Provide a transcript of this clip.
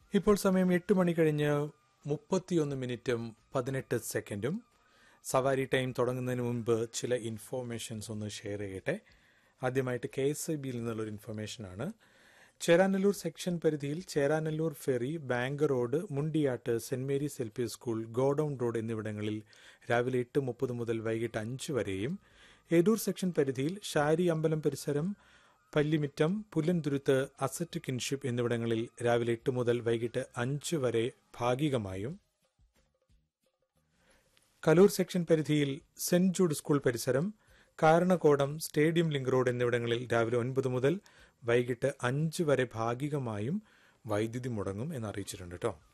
ഇപ്പോൾ സമയം എട്ട് മണി കഴിഞ്ഞ് മുപ്പത്തിയൊന്ന് മിനിറ്റും പതിനെട്ട് സെക്കൻഡും സവാരി ടൈം തുടങ്ങുന്നതിന് മുൻപ് ചില ഇൻഫോർമേഷൻസ് ഒന്ന് ഷെയർ ചെയ്യട്ടെ ആദ്യമായിട്ട് കെ എസ് ഐ ബിയിൽ നിന്നുള്ള ഒരു ഇൻഫർമേഷനാണ് ചേരാനല്ലൂർ സെക്ഷൻ പരിധിയിൽ Cheranallur ferry bank road Mundiyattu സെന്റ് Mary's L P school godown road എന്നിവിടങ്ങളിൽ രാവിലെ എട്ട് മുപ്പത് മുതൽ വൈകിട്ട് അഞ്ച് വരെയും ഏരൂർ സെക്ഷൻ പരിധിയിൽ ഷാരി അമ്പലം പരിസരം പല്ലിമിറ്റം പുല്ലൻതുരുത്ത് അസറ്റ് കിൻഷിപ്പ് എന്നിവിടങ്ങളിൽ രാവിലെ എട്ട് മുതൽ വൈകിട്ട് അഞ്ച് വരെ ഭാഗികമായും കലൂർ സെക്ഷൻ പരിധിയിൽ സെന്റ് ജൂഡ് സ്കൂൾ പരിസരം കാരണക്കോടം സ്റ്റേഡിയം ലിങ്ക് റോഡ് എന്നിവിടങ്ങളിൽ രാവിലെ ഒൻപത് മുതൽ വൈകിട്ട് അഞ്ച് വരെ ഭാഗികമായും വൈദ്യുതി മുടങ്ങും എന്ന് അറിയിച്ചിട്ടുണ്ട് കേട്ടോ